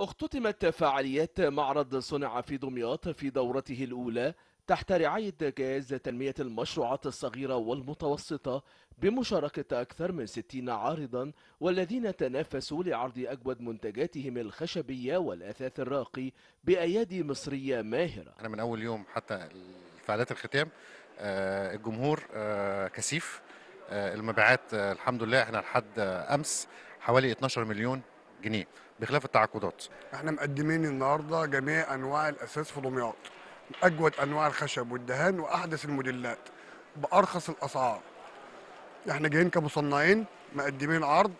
اختتمت فعاليات معرض صنع في دمياط في دورته الأولى تحت رعاية جهاز تنمية المشروعات الصغيرة والمتوسطة بمشاركة أكثر من 60 عارضا والذين تنافسوا لعرض أجود منتجاتهم الخشبية والأثاث الراقي بأيادي مصرية ماهرة احنا من اول يوم حتى فعاليات الختام آه، الجمهور آه، كثيف آه، المبيعات آه، الحمد لله احنا لحد آه، امس حوالي 12 مليون جنيه بخلاف التعاقدات احنا مقدمين النهارده جميع انواع الاساس في دمياط اجود انواع الخشب والدهان واحدث الموديلات بارخص الاسعار احنا جايين كمصنعين مقدمين عرض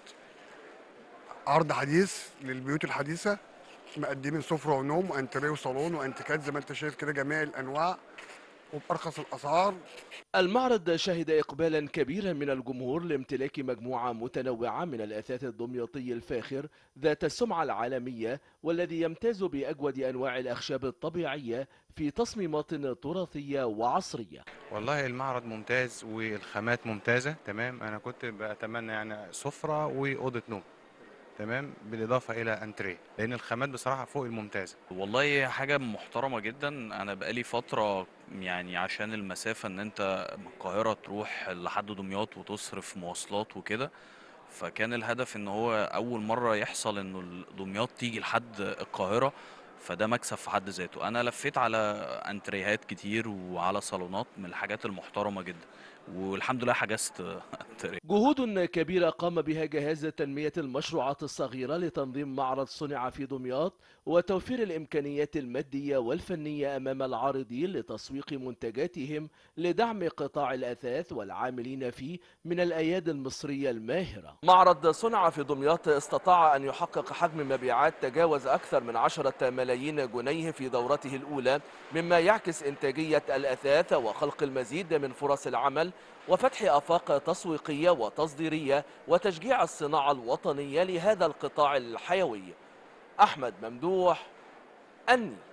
عرض حديث للبيوت الحديثه مقدمين سفره ونوم وانتريه وصالون وانتيكات زي ما انت شايف كده جميع الانواع وبارخص الاسعار المعرض شهد إقبالا كبيرا من الجمهور لامتلاك مجموعة متنوعة من الأثاث الدمياطي الفاخر ذات السمعة العالمية والذي يمتاز بأجود أنواع الأخشاب الطبيعية في تصميمات تراثية وعصرية والله المعرض ممتاز والخامات ممتازة تمام أنا كنت بتمنى يعني سفرة وأوضة نوم تمام بالإضافة إلى أنتريه لأن الخامات بصراحة فوق الممتازة والله حاجة محترمة جدا أنا بقالي فترة يعني عشان المسافة إن أنت من القاهرة تروح لحد دمياط وتصرف مواصلات وكده فكان الهدف إن هو أول مرة يحصل إنه دمياط تيجي لحد القاهرة فده مكسب في حد ذاته أنا لفيت على أنتريهات كتير وعلى صالونات من الحاجات المحترمة جدا والحمد لله حجزت أنتريه جهود كبيرة قام بها جهاز تنمية المشروعات الصغيرة لتنظيم معرض صنع في دمياط وتوفير الإمكانيات المادية والفنية أمام العارضين لتسويق منتجاتهم لدعم قطاع الأثاث والعاملين فيه من الأيادي المصرية الماهرة معرض صنع في دمياط استطاع أن يحقق حجم مبيعات تجاوز أكثر من عشرة ملايين جنيه في دورته الأولى مما يعكس إنتاجية الأثاث وخلق المزيد من فرص العمل وفتح آفاق تسويقية وتصديرية وتشجيع الصناعة الوطنية لهذا القطاع الحيوي أحمد ممدوح أني